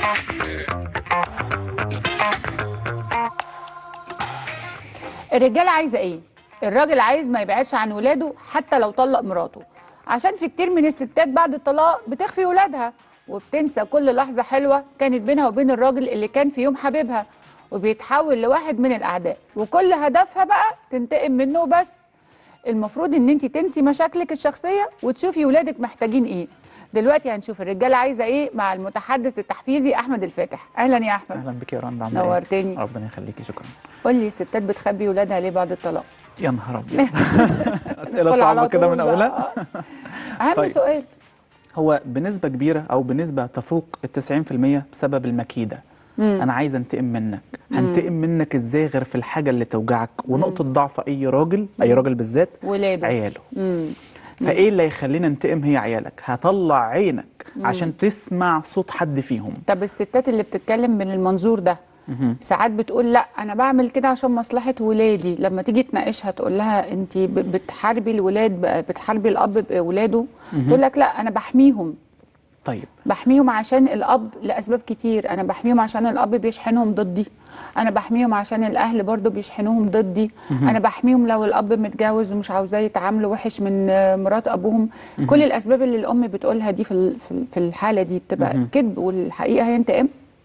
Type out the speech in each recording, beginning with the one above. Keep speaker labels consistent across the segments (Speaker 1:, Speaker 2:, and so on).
Speaker 1: الرجاله عايزه ايه الراجل عايز ما يبعدش عن ولاده حتى لو طلق مراته عشان في كتير من الستات بعد الطلاق بتخفي ولادها وبتنسى كل لحظه حلوه كانت بينها وبين الراجل اللي كان في يوم حبيبها وبيتحول لواحد من الاعداء وكل هدفها بقى تنتقم منه بس المفروض ان انت تنسي مشاكلك الشخصيه وتشوفي ولادك محتاجين ايه دلوقتي هنشوف الرجاله عايزه ايه مع المتحدث التحفيزي احمد الفاتح اهلا يا احمد
Speaker 2: اهلا بك يا رندا عامله إيه؟
Speaker 1: نورتني.
Speaker 2: ربنا يخليكي شكرا
Speaker 1: قول لي الستات بتخبي ولادها ليه بعد الطلاق
Speaker 2: يا نهار ابيض اسئله
Speaker 1: ندخل على
Speaker 2: صعبه كده
Speaker 1: طول
Speaker 2: من
Speaker 1: بقى.
Speaker 2: اولها
Speaker 1: اهم
Speaker 2: طيب.
Speaker 1: سؤال
Speaker 2: هو بنسبه كبيره او بنسبه تفوق ال 90% بسبب المكيده انا عايز انتقم منك هنتقم منك ازاي غير في الحاجه اللي توجعك ونقطه ضعف اي راجل اي راجل بالذات
Speaker 1: ولاده
Speaker 2: عياله
Speaker 1: مم.
Speaker 2: فايه اللي هيخلينا ننتقم هي عيالك هطلع عينك عشان تسمع صوت حد فيهم
Speaker 1: طب الستات اللي بتتكلم من المنظور ده
Speaker 2: مهم.
Speaker 1: ساعات بتقول لا انا بعمل كده عشان مصلحه ولادي لما تيجي تناقشها تقول لها انت ب- بتحاربي الولاد ب- بتحاربي الاب باولاده تقول لك لا انا بحميهم
Speaker 2: طيب
Speaker 1: بحميهم عشان الاب لاسباب كتير انا بحميهم عشان الاب بيشحنهم ضدي انا بحميهم عشان الاهل برضو بيشحنوهم ضدي انا بحميهم لو الاب متجوز ومش عاوزاه يتعاملوا وحش من آه، مرات ابوهم كل الاسباب اللي الام بتقولها دي في ال- في ال- في الحاله دي بتبقى كذب والحقيقه هي انتقام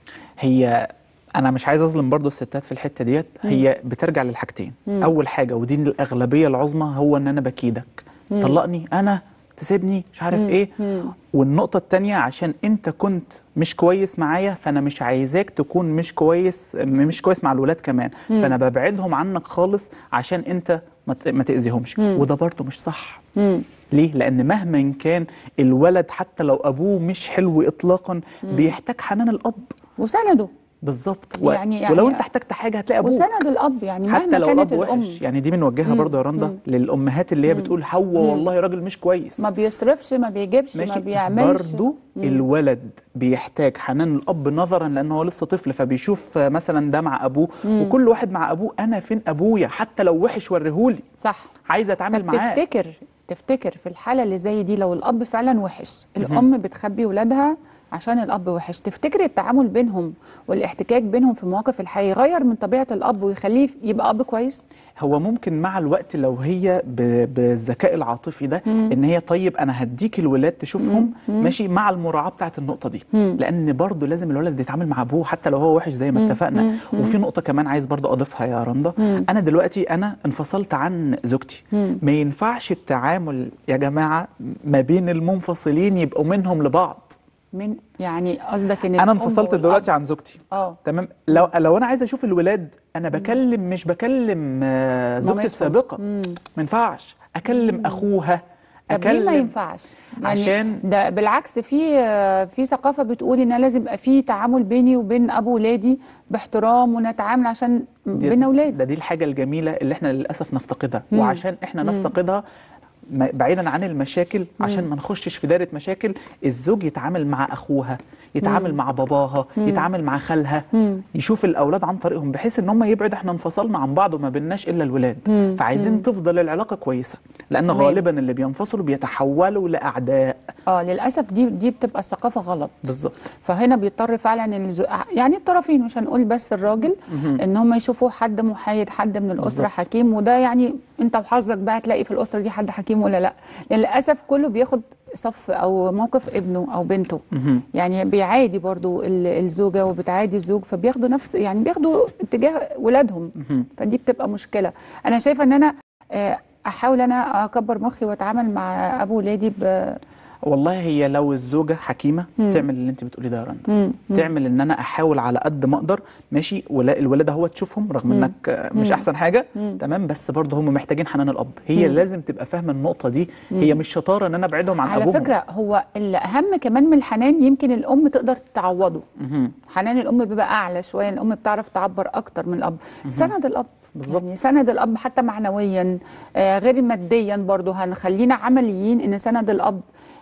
Speaker 2: هي انا مش عايز اظلم برضو الستات في الحته ديت هي بترجع للحاجتين اول حاجه ودي الاغلبيه العظمى هو ان انا بكيدك طلقني انا تسيبني مش عارف ايه والنقطه الثانيه عشان انت كنت مش كويس معايا فانا مش عايزاك تكون مش كويس مش كويس مع الولاد كمان فانا ببعدهم عنك خالص عشان انت ما ت- ما تاذيهمش وده برضو مش صح
Speaker 1: مم.
Speaker 2: ليه؟ لأن مهما كان الولد حتى لو أبوه مش حلو إطلاقا بيحتاج حنان الأب
Speaker 1: وسنده
Speaker 2: بالظبط
Speaker 1: يعني- يعني-
Speaker 2: ولو أنت احتجت حاجة هتلاقي أبوك
Speaker 1: وسند الاب يعني
Speaker 2: حتى
Speaker 1: مهما
Speaker 2: لو
Speaker 1: كانت
Speaker 2: الأب
Speaker 1: الام
Speaker 2: وحش يعني دي بنوجهها برضه يا رندا للأمهات اللي هي بتقول هو والله راجل مش كويس
Speaker 1: ما بيصرفش ما بيجيبش ما بيعملش
Speaker 2: برضه الولد بيحتاج حنان الاب نظرا لان هو لسه طفل فبيشوف مثلا ده مع ابوه وكل واحد مع ابوه انا فين ابويا حتى لو وحش وريهولي
Speaker 1: صح
Speaker 2: عايزه اتعامل
Speaker 1: طب
Speaker 2: معاه
Speaker 1: تفتكر تفتكر في الحاله اللي زي دي لو الاب فعلا وحش الام بتخبي ولادها عشان الاب وحش تفتكر التعامل بينهم والاحتكاك بينهم في مواقف الحياه يغير من طبيعه الاب ويخليه يبقى اب كويس
Speaker 2: هو ممكن مع الوقت لو هي ب- بالذكاء العاطفي ده ان هي طيب انا هديك الولاد تشوفهم ماشي مع المراعاه بتاعت النقطه دي لان برضو لازم الولد يتعامل مع ابوه حتى لو هو وحش زي ما اتفقنا وفي نقطه كمان عايز برضو اضيفها يا رندا انا دلوقتي انا انفصلت عن زوجتي ما ينفعش التعامل يا جماعه ما بين المنفصلين يبقوا منهم لبعض
Speaker 1: من يعني قصدك ان
Speaker 2: انا
Speaker 1: الأم
Speaker 2: انفصلت
Speaker 1: والأب-
Speaker 2: دلوقتي عن زوجتي
Speaker 1: اه
Speaker 2: تمام لو لو انا عايز اشوف الولاد انا بكلم مش بكلم آه، زوجتي
Speaker 1: مامتهم.
Speaker 2: السابقه ما ينفعش اكلم اخوها
Speaker 1: طب ليه ما ينفعش؟ يعني
Speaker 2: عشان-
Speaker 1: ده بالعكس في آه، في ثقافه بتقول ان لازم يبقى في تعامل بيني وبين ابو ولادي باحترام ونتعامل عشان
Speaker 2: دي-
Speaker 1: بين اولاد
Speaker 2: ده دي الحاجه الجميله اللي احنا للاسف نفتقدها وعشان احنا نفتقدها ما- بعيدا عن المشاكل عشان ما نخشش في دايره مشاكل الزوج يتعامل مع اخوها يتعامل مع باباها يتعامل مع خالها يشوف الاولاد عن طريقهم بحيث ان هم يبعد احنا انفصلنا عن بعض وما بيناش الا الولاد فعايزين تفضل العلاقه كويسه لان
Speaker 1: تمام.
Speaker 2: غالبا اللي بينفصلوا بيتحولوا لاعداء
Speaker 1: اه للاسف دي دي بتبقى الثقافه غلط
Speaker 2: بالظبط
Speaker 1: فهنا بيضطر فعلا الز... يعني الطرفين مش هنقول بس الراجل ان هم يشوفوا حد محايد حد من الاسره
Speaker 2: بالظبط.
Speaker 1: حكيم وده يعني انت وحظك بقى تلاقي في الاسره دي حد حكيم ولا لا للاسف كله بياخد صف او موقف ابنه او بنته
Speaker 2: مهم.
Speaker 1: يعني بيعادي برضو ال- الزوجه وبتعادي الزوج فبياخدوا نفس يعني بياخدوا اتجاه ولادهم
Speaker 2: مهم.
Speaker 1: فدي بتبقى مشكله انا شايفه ان انا آه، احاول انا اكبر مخي واتعامل مع ابو ولادي ب
Speaker 2: والله هي لو الزوجه حكيمه تعمل اللي انت بتقوليه ده يا رندا
Speaker 1: مم.
Speaker 2: تعمل ان انا احاول على قد ما اقدر ماشي ولا الولاد هو تشوفهم رغم انك آه، مش احسن حاجه تمام بس برضه هم محتاجين حنان الاب هي لازم تبقى فاهمه النقطه دي هي مش شطاره ان انا ابعدهم عن
Speaker 1: على
Speaker 2: ابوهم
Speaker 1: فكره هو الاهم كمان من الحنان يمكن الام تقدر تعوضه
Speaker 2: مهم.
Speaker 1: حنان الام بيبقى اعلى شويه الام بتعرف تعبر اكتر من الاب سند الاب
Speaker 2: بالظبط.
Speaker 1: يعني سند الاب حتى معنويا آه غير ماديا برضو هنخلينا عمليين ان سند الاب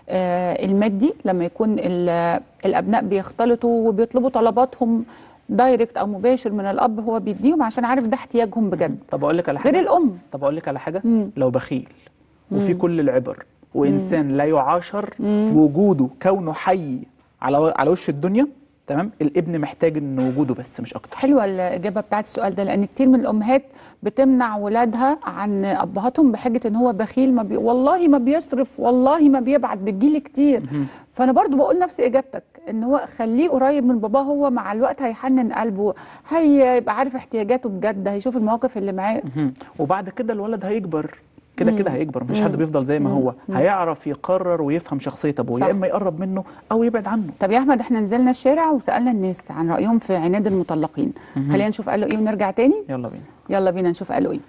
Speaker 1: آه المادي لما يكون ال- الابناء بيختلطوا وبيطلبوا طلباتهم دايركت او مباشر من الاب هو بيديهم عشان عارف ده احتياجهم بجد
Speaker 2: طب اقول لك على
Speaker 1: غير
Speaker 2: حاجه
Speaker 1: الام
Speaker 2: طب اقول لك على حاجه
Speaker 1: مم.
Speaker 2: لو بخيل وفي كل العبر وانسان لا يعاشر وجوده كونه حي على على وش الدنيا تمام الابن محتاج ان وجوده بس مش اكتر
Speaker 1: حلوه الاجابه بتاعت السؤال ده لان كتير من الامهات بتمنع ولادها عن ابهاتهم بحجه ان هو بخيل ما بي... والله ما بيصرف والله ما بيبعت بتجيلي كتير فانا برضو بقول نفس اجابتك ان هو خليه قريب من باباه هو مع الوقت هيحنن قلبه هيبقى عارف احتياجاته بجد هيشوف المواقف اللي معاه
Speaker 2: مهم. وبعد كده الولد هيكبر كده كده هيكبر مفيش حد بيفضل زي ما هو هيعرف يقرر ويفهم شخصيه ابوه
Speaker 1: صح.
Speaker 2: يا اما يقرب منه او يبعد عنه
Speaker 1: طب يا احمد احنا نزلنا الشارع وسالنا الناس عن رايهم في عناد المطلقين خلينا نشوف قالوا ايه ونرجع تاني
Speaker 2: يلا بينا
Speaker 1: يلا بينا نشوف قالوا ايه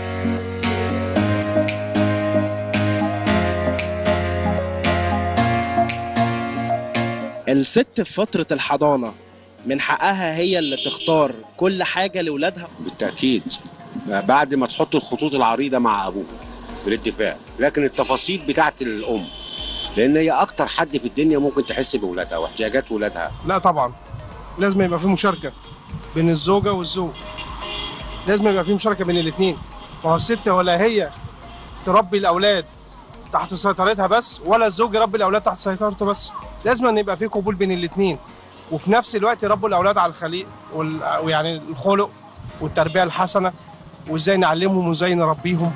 Speaker 3: الست في فترة الحضانة من حقها هي اللي تختار كل حاجة لأولادها
Speaker 4: بالتأكيد بعد ما تحط الخطوط العريضة مع أبوه بالاتفاق لكن التفاصيل بتاعت الأم لأن هي أكتر حد في الدنيا ممكن تحس بأولادها واحتياجات ولادها
Speaker 5: لا طبعا لازم يبقى في مشاركه بين الزوجه والزوج لازم يبقى في مشاركه بين الاثنين ما هو الست ولا هي تربي الاولاد تحت سيطرتها بس ولا الزوج يربي الاولاد تحت سيطرته بس لازم ان يبقى في قبول بين الاثنين وفي نفس الوقت يربوا الاولاد على الخليق وال... ويعني الخلق والتربيه الحسنه وازاي نعلمهم وازاي نربيهم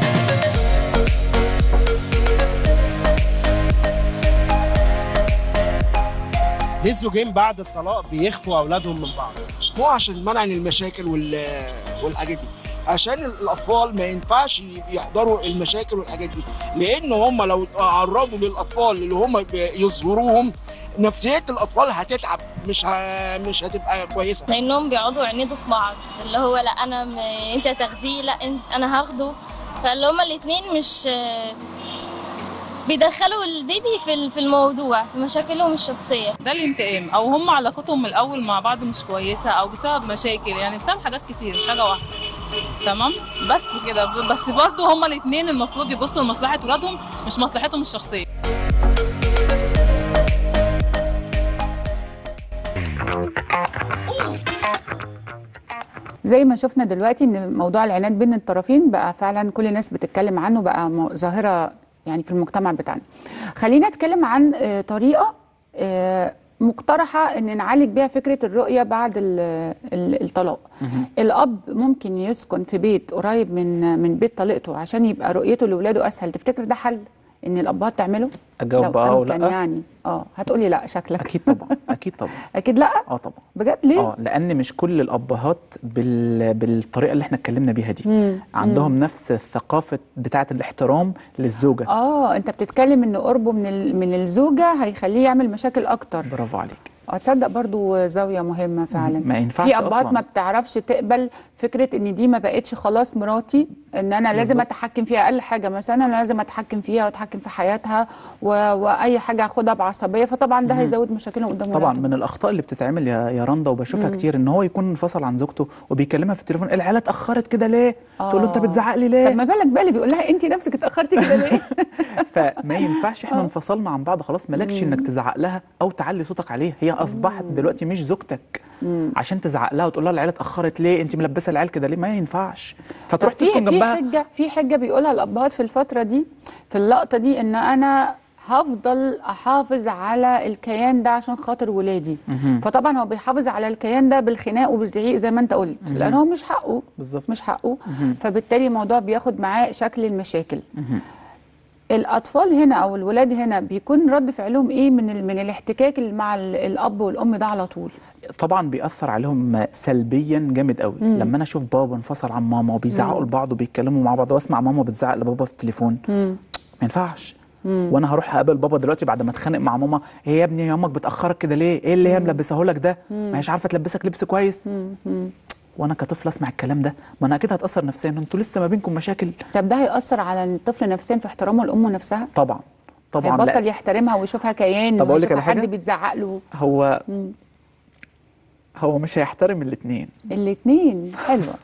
Speaker 5: ليه الزوجين بعد الطلاق بيخفوا اولادهم من بعض
Speaker 6: مو عشان منع المشاكل وال والحاجات دي عشان الاطفال ما ينفعش يحضروا المشاكل والحاجات دي لان هم لو عرضوا للاطفال اللي هم يظهروهم نفسيه الاطفال هتتعب مش ه... مش هتبقى كويسه
Speaker 7: لانهم بيقعدوا يعندوا في بعض اللي هو لا انا م... انت هتاخديه لا انت... انا هاخده فاللي هما الاتنين مش بيدخلوا البيبي في ال- في الموضوع في مشاكلهم الشخصيه
Speaker 8: ده الانتقام او هم علاقتهم من الاول مع بعض مش كويسه او بسبب مشاكل يعني بسبب حاجات كتير مش حاجه واحده تمام بس كده ب- بس برضه هما الاثنين المفروض يبصوا لمصلحه ولادهم مش مصلحتهم الشخصيه
Speaker 1: زي ما شفنا دلوقتي ان موضوع العناد بين الطرفين بقى فعلا كل الناس بتتكلم عنه بقى م- ظاهره يعني في المجتمع بتاعنا خلينا نتكلم عن آه، طريقه آه، مقترحه ان نعالج بيها فكره الرؤيه بعد ال- ال- الطلاق الاب ممكن يسكن في بيت قريب من من بيت طليقته عشان يبقى رؤيته لاولاده اسهل تفتكر ده حل ان الابهات تعمله
Speaker 2: اجاوب
Speaker 1: لو
Speaker 2: بقى
Speaker 1: أمكن
Speaker 2: ولا
Speaker 1: يعني اه هتقولي لا شكلك
Speaker 2: اكيد طبعا اكيد طبعا
Speaker 1: اكيد لا
Speaker 2: اه طبعا
Speaker 1: بجد ليه
Speaker 2: اه لان مش كل الابهات بال... بالطريقه اللي احنا اتكلمنا بيها دي
Speaker 1: مم.
Speaker 2: عندهم نفس الثقافه بتاعه الاحترام للزوجه
Speaker 1: اه انت بتتكلم ان قربه من ال- من الزوجه هيخليه يعمل مشاكل اكتر
Speaker 2: برافو عليك
Speaker 1: اه تصدق برضو زاويه مهمه فعلا
Speaker 2: ما ينفعش
Speaker 1: في ابهات
Speaker 2: أصلاً.
Speaker 1: ما بتعرفش تقبل فكره ان دي ما بقتش خلاص مراتي ان انا لازم
Speaker 2: بالظبط.
Speaker 1: اتحكم فيها اقل حاجه مثلا انا لازم اتحكم فيها واتحكم في حياتها و... واي حاجه اخدها بعصبيه فطبعا ده هيزود مشاكلهم قدام
Speaker 2: طبعا
Speaker 1: ولادهم.
Speaker 2: من الاخطاء اللي بتتعمل يا يا رندا وبشوفها كتير ان هو يكون انفصل عن زوجته وبيكلمها في التليفون العيله اتاخرت كده ليه تقول له انت
Speaker 1: آه.
Speaker 2: بتزعق لي
Speaker 1: طب
Speaker 2: ليه
Speaker 1: ما بالك بقى اللي بيقول لها انت نفسك اتاخرتي كده ليه
Speaker 2: فما ينفعش احنا
Speaker 1: آه.
Speaker 2: انفصلنا عن بعض خلاص مالكش انك تزعق لها او تعلي صوتك عليها هي اصبحت دلوقتي مش زوجتك عشان تزعق لها وتقول لها العيله اتاخرت ليه انت ملبسه العيال كده ليه ما ينفعش
Speaker 1: طب
Speaker 2: فتروح
Speaker 1: في
Speaker 2: تسكن
Speaker 1: في
Speaker 2: جنبها
Speaker 1: حجه في حجه بيقولها الابهات في الفتره دي في اللقطه دي ان انا هفضل احافظ على الكيان ده عشان خاطر ولادي
Speaker 2: مهم.
Speaker 1: فطبعا هو بيحافظ على الكيان ده بالخناق وبالزعيق زي ما انت قلت لان هو مش حقه
Speaker 2: بالظبط
Speaker 1: مش حقه
Speaker 2: مهم.
Speaker 1: فبالتالي الموضوع بياخد معاه شكل المشاكل
Speaker 2: مهم.
Speaker 1: الاطفال هنا او الولاد هنا بيكون رد فعلهم ايه من ال- من الاحتكاك اللي مع ال- الاب والام ده على طول
Speaker 2: طبعا بيأثر عليهم سلبيا جامد قوي
Speaker 1: مم.
Speaker 2: لما انا اشوف بابا انفصل عن ماما وبيزعقوا
Speaker 1: مم.
Speaker 2: لبعض وبيتكلموا مع بعض واسمع ماما بتزعق لبابا في التليفون
Speaker 1: مم.
Speaker 2: ما ينفعش
Speaker 1: مم.
Speaker 2: وانا هروح اقابل بابا دلوقتي بعد ما اتخانق مع ماما ايه يا ابني يا امك بتاخرك كده ليه ايه اللي هي ملبسه لك ده ما هيش عارفه تلبسك لبس كويس
Speaker 1: مم. مم.
Speaker 2: وانا كطفل اسمع الكلام ده ما انا اكيد هتاثر نفسيا انتوا لسه ما بينكم مشاكل
Speaker 1: طب ده هيأثر على الطفل نفسيا في احترامه لامه نفسها
Speaker 2: طبعا طبعا
Speaker 1: هيبطل
Speaker 2: لا
Speaker 1: يحترمها ويشوفها كيان
Speaker 2: طب أقول لك
Speaker 1: ويشوفها
Speaker 2: على حاجة؟
Speaker 1: حد بيتزعق له
Speaker 2: هو
Speaker 1: مم.
Speaker 2: هو مش هيحترم الاثنين
Speaker 1: الاثنين حلوه حلوه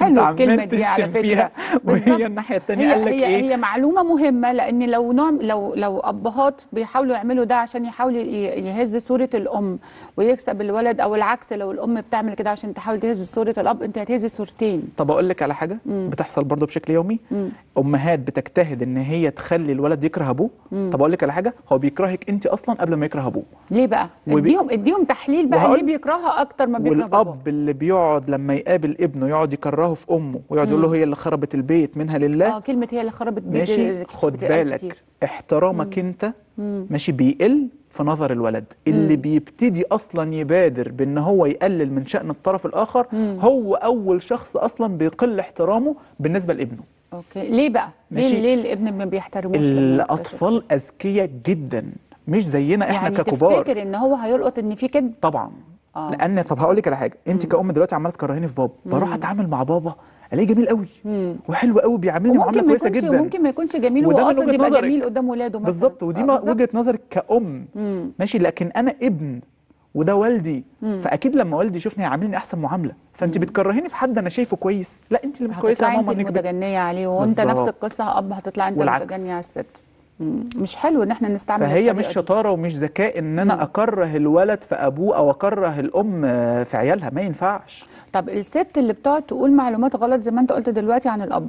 Speaker 1: حلوه
Speaker 2: عمال
Speaker 1: الكلمه دي على
Speaker 2: تشتم
Speaker 1: فكره
Speaker 2: فيها
Speaker 1: بالظبط.
Speaker 2: وهي الناحيه الثانيه
Speaker 1: هي
Speaker 2: قال لك
Speaker 1: هي
Speaker 2: ايه
Speaker 1: هي معلومه مهمه لان لو نوع لو لو ابهات بيحاولوا يعملوا ده عشان يحاولوا ي- يهز صوره الام ويكسب الولد او العكس لو الام بتعمل كده عشان تحاول تهز صوره الاب انت هتهز صورتين
Speaker 2: طب اقول لك على حاجه
Speaker 1: مم.
Speaker 2: بتحصل برضه بشكل يومي
Speaker 1: مم.
Speaker 2: امهات بتجتهد ان هي تخلي الولد يكره ابوه
Speaker 1: مم.
Speaker 2: طب اقول لك على حاجه هو بيكرهك انت اصلا قبل ما يكره ابوه
Speaker 1: ليه بقى
Speaker 2: وبي-
Speaker 1: اديهم اديهم تحليل بقى
Speaker 2: وهقول-
Speaker 1: ليه بيكرهها اكتر ما بيكره باباه
Speaker 2: والاب اللي بيقعد لما يقابل ابنه يقعد يكرهه في امه ويقعد يقول له هي اللي خربت البيت منها لله
Speaker 1: اه كلمه هي اللي خربت بيت
Speaker 2: ماشي
Speaker 1: ال-
Speaker 2: خد
Speaker 1: بتتقال
Speaker 2: بالك
Speaker 1: كتير.
Speaker 2: احترامك انت
Speaker 1: مم.
Speaker 2: ماشي بيقل في نظر الولد اللي بيبتدي اصلا يبادر بان هو يقلل من شأن الطرف الاخر
Speaker 1: مم.
Speaker 2: هو اول شخص اصلا بيقل احترامه بالنسبه لابنه
Speaker 1: اوكي ليه بقى ليه
Speaker 2: ماشي.
Speaker 1: ليه الابن ما بيحترموش لما يكتشف؟
Speaker 2: الاطفال اذكياء جدا مش زينا احنا
Speaker 1: يعني
Speaker 2: ككبار
Speaker 1: تفتكر ان هو هيلقط ان في كده
Speaker 2: طبعا
Speaker 1: آه.
Speaker 2: لان طب هقول لك على حاجه انت كأم دلوقتي عماله تكرهيني في بابا بروح اتعامل مع بابا الاقيه جميل قوي
Speaker 1: مم.
Speaker 2: وحلو قوي بيعاملني معامله
Speaker 1: وممكن ما
Speaker 2: كويسه
Speaker 1: يكونش
Speaker 2: جدا
Speaker 1: ممكن ما يكونش جميل
Speaker 2: وده
Speaker 1: هو
Speaker 2: من
Speaker 1: اصلا
Speaker 2: وجهة
Speaker 1: يبقى
Speaker 2: نظرك.
Speaker 1: جميل قدام ولاده مثلا
Speaker 2: بالظبط ودي
Speaker 1: آه،
Speaker 2: ما
Speaker 1: بالظبط.
Speaker 2: وجهه نظرك كأم
Speaker 1: مم.
Speaker 2: ماشي لكن انا ابن وده والدي
Speaker 1: مم.
Speaker 2: فاكيد لما والدي يشوفني هيعاملني احسن معامله فانت بتكرهيني في حد انا شايفه كويس لا انت اللي مش كويسه يا
Speaker 1: هتطلعي
Speaker 2: ماما
Speaker 1: انت
Speaker 2: انك بت-
Speaker 1: المتجنيه عليه وانت
Speaker 2: بالظبط.
Speaker 1: نفس القصه اب هتطلع انت
Speaker 2: والعكس.
Speaker 1: المتجنيه على الست مم. مش حلو ان احنا نستعمل
Speaker 2: فهي
Speaker 1: الطريقة
Speaker 2: مش
Speaker 1: دي.
Speaker 2: شطاره ومش ذكاء ان انا اكره الولد في ابوه او اكره الام في عيالها ما ينفعش
Speaker 1: طب الست اللي بتقعد تقول معلومات غلط زي ما انت قلت دلوقتي عن الاب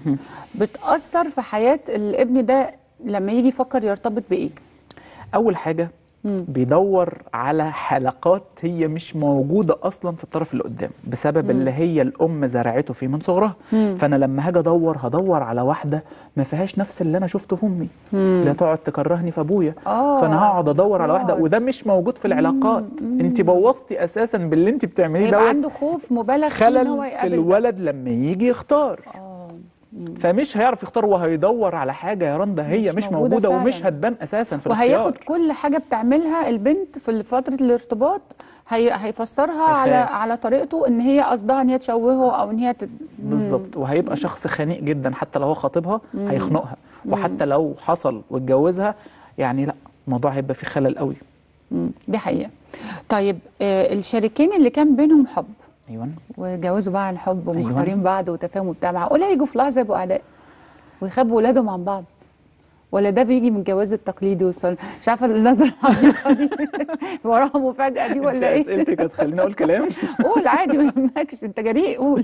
Speaker 1: بتاثر في حياه الابن ده لما يجي يفكر يرتبط بايه
Speaker 2: اول حاجه
Speaker 1: مم.
Speaker 2: بيدور على حلقات هي مش موجوده اصلا في الطرف اللي قدام بسبب اللي هي الام زرعته فيه من صغرها
Speaker 1: مم.
Speaker 2: فانا لما هاجي ادور هدور على واحده ما فيهاش نفس اللي انا شفته في امي
Speaker 1: مم.
Speaker 2: لا تقعد تكرهني في ابويا
Speaker 1: آه.
Speaker 2: فانا هقعد ادور على واحده
Speaker 1: يقعد.
Speaker 2: وده مش موجود في العلاقات انت بوظتي اساسا باللي انت بتعمليه
Speaker 1: هيبقى
Speaker 2: دوت
Speaker 1: عنده خوف مبالغ فيه ان هو
Speaker 2: خلل في
Speaker 1: يقابل ده.
Speaker 2: الولد لما يجي يختار
Speaker 1: اه
Speaker 2: فمش هيعرف يختار وهيدور على حاجه يا رندا هي
Speaker 1: مش
Speaker 2: مش,
Speaker 1: موجودة
Speaker 2: موجوده
Speaker 1: فعلاً.
Speaker 2: ومش هتبان اساسا في
Speaker 1: وهياخد
Speaker 2: الاختيار
Speaker 1: كل حاجه بتعملها البنت في فتره الارتباط هي هيفسرها على
Speaker 2: هيخاف.
Speaker 1: على طريقته ان هي قصدها ان هي تشوهه او ان هي تت...
Speaker 2: بالظبط وهيبقى شخص خنيق جدا حتى لو هو خاطبها هيخنقها وحتى لو حصل واتجوزها يعني لا الموضوع هيبقى فيه خلل قوي
Speaker 1: مم. دي حقيقه طيب آه الشريكين اللي كان بينهم حب
Speaker 2: ايوه
Speaker 1: وجوزوا بقى عن حب
Speaker 2: أيوة.
Speaker 1: ومختارين بعض وتفاهم وبتاع معقوله يجوا في لحظه يبقوا اعداء ويخبوا ولادهم عن بعض ولا ده بيجي من الجواز التقليدي والصل مش عارفه النظره العميقه دي وراها مفاجاه دي
Speaker 2: انت
Speaker 1: ولا ايه
Speaker 2: اسئلتك هتخليني اقول كلام
Speaker 1: قول عادي ما يهمكش انت جريء قول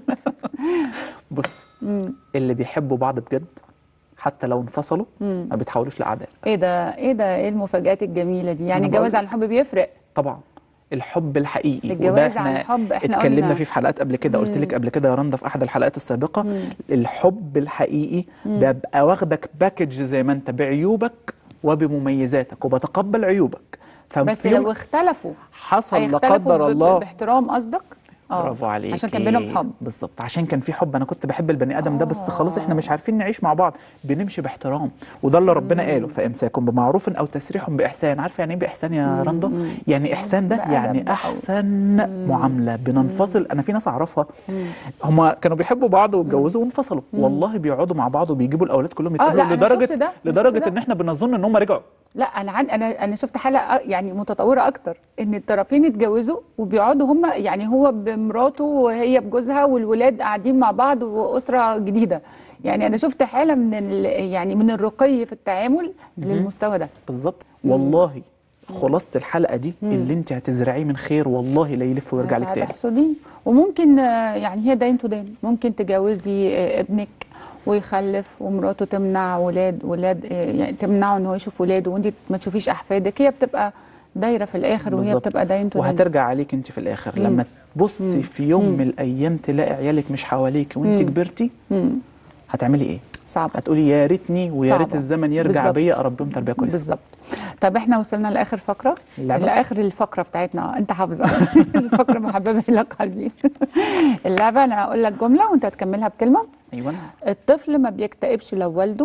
Speaker 2: بص
Speaker 1: مم.
Speaker 2: اللي بيحبوا بعض بجد حتى لو انفصلوا
Speaker 1: مم.
Speaker 2: ما بيتحولوش لاعداء
Speaker 1: ايه ده ايه ده ايه المفاجآت الجميله دي يعني
Speaker 2: أنا بقول
Speaker 1: الجواز عن الحب بيفرق
Speaker 2: طبعا الحب الحقيقي
Speaker 1: الجواز
Speaker 2: وده
Speaker 1: عن
Speaker 2: احنا
Speaker 1: الحب احنا
Speaker 2: اتكلمنا
Speaker 1: قلنا.
Speaker 2: فيه في حلقات قبل كده قلت لك قبل كده يا رندا في احد الحلقات السابقه
Speaker 1: مم.
Speaker 2: الحب الحقيقي ببقى واخدك باكج زي ما انت بعيوبك وبمميزاتك وبتقبل عيوبك
Speaker 1: بس
Speaker 2: ففي يوم
Speaker 1: لو اختلفوا
Speaker 2: حصل لا
Speaker 1: هيختلفوا
Speaker 2: قدر
Speaker 1: ب-
Speaker 2: الله
Speaker 1: باحترام قصدك اه
Speaker 2: برافو عليك
Speaker 1: عشان كان بينهم حب
Speaker 2: بالظبط عشان كان في حب انا كنت بحب البني ادم ده بس خلاص احنا مش عارفين نعيش مع بعض بنمشي باحترام وده اللي ربنا قاله فامساكم بمعروف او تسريح باحسان عارفه يعني ايه باحسان يا رندا يعني احسان ده
Speaker 1: بأدب
Speaker 2: يعني
Speaker 1: بقى.
Speaker 2: احسن معامله بننفصل انا في ناس اعرفها هما كانوا بيحبوا بعض واتجوزوا وانفصلوا والله بيقعدوا مع بعض وبيجيبوا الاولاد كلهم
Speaker 1: لا،
Speaker 2: يتقابلوا
Speaker 1: أنا
Speaker 2: لدرجه
Speaker 1: شفت ده، أنا شفت
Speaker 2: لدرجه
Speaker 1: ده.
Speaker 2: ان احنا بنظن ان هم رجعوا
Speaker 1: لا انا عن انا انا شفت حلقه يعني متطوره اكتر ان الطرفين اتجوزوا وبيقعدوا هم يعني هو بمراته وهي بجوزها والولاد قاعدين مع بعض واسره جديده يعني انا شفت حاله من ال- يعني من الرقي في التعامل للمستوى ده
Speaker 2: بالظبط والله خلاصه الحلقه دي اللي انت هتزرعيه من خير والله لا يلف ويرجع لك تاني
Speaker 1: هتحصديه وممكن آه، يعني هي دين تو دين ممكن تجوزي آه، ابنك ويخلف ومراته تمنع ولاد ولاد آه، يعني تمنعه ان هو يشوف ولاده وانت ما تشوفيش احفادك هي بتبقى دايره في الاخر وهي
Speaker 2: بالظبط.
Speaker 1: بتبقى دين تو دين
Speaker 2: وهترجع عليك انت في الاخر لما تبصي في يوم من الايام تلاقي عيالك مش حواليك وانت كبرتي
Speaker 1: مم.
Speaker 2: هتعملي ايه
Speaker 1: صعبه
Speaker 2: هتقولي يا ريتني ويا ريت
Speaker 1: صعبة.
Speaker 2: الزمن يرجع
Speaker 1: بالظبط.
Speaker 2: بيا اربيهم تربيه كويسه
Speaker 1: بالظبط طب احنا وصلنا لاخر فقره
Speaker 2: اللعبة؟
Speaker 1: لاخر الفقره بتاعتنا انت حافظه الفقره محببه الى قلبي اللعبه انا هقول لك جمله وانت هتكملها بكلمه
Speaker 2: ايوه
Speaker 1: الطفل ما بيكتئبش لو والده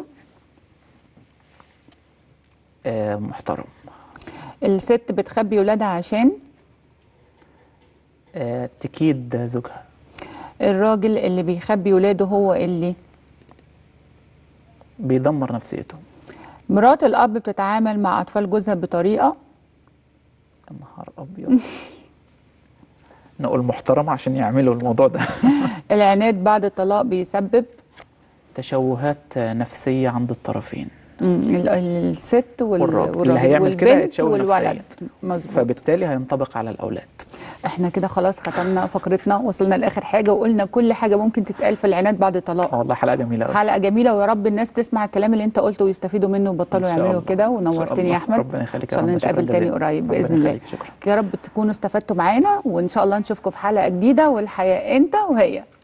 Speaker 2: آه محترم
Speaker 1: الست بتخبي ولادها عشان
Speaker 2: آه تكيد زوجها
Speaker 1: الراجل اللي بيخبي ولاده هو اللي
Speaker 2: بيدمر نفسيته
Speaker 1: مرات الاب بتتعامل مع اطفال جوزها بطريقه
Speaker 2: يا نهار ابيض نقول محترم عشان يعملوا الموضوع ده
Speaker 1: العناد بعد الطلاق بيسبب
Speaker 2: تشوهات نفسيه عند الطرفين
Speaker 1: مم، ال- الست وال-
Speaker 2: والراجل.
Speaker 1: والراجل
Speaker 2: اللي هيعمل كده
Speaker 1: والبنت
Speaker 2: يتشوه
Speaker 1: والولد
Speaker 2: نفسياً.
Speaker 1: مظبوط
Speaker 2: فبالتالي هينطبق على الاولاد
Speaker 1: احنا كده خلاص ختمنا فقرتنا وصلنا لاخر حاجه وقلنا كل حاجه ممكن تتقال في العناد بعد الطلاق
Speaker 2: اه والله حلقه جميله قوي
Speaker 1: حلقه جميله ويا رب الناس تسمع الكلام اللي انت قلته ويستفيدوا منه ويبطلوا
Speaker 2: إن شاء
Speaker 1: يعملوا
Speaker 2: الله.
Speaker 1: كده
Speaker 2: إن شاء
Speaker 1: ونورتني
Speaker 2: الله.
Speaker 1: يا احمد
Speaker 2: ربنا يخليك
Speaker 1: ان
Speaker 2: يا
Speaker 1: شاء الله
Speaker 2: رب. شكراً
Speaker 1: نتقابل تاني
Speaker 2: جزيلاً.
Speaker 1: قريب
Speaker 2: ربنا
Speaker 1: باذن الله
Speaker 2: يخليك. شكرا
Speaker 1: يا رب تكونوا استفدتوا معانا وان شاء الله نشوفكم في حلقه جديده والحياه انت وهي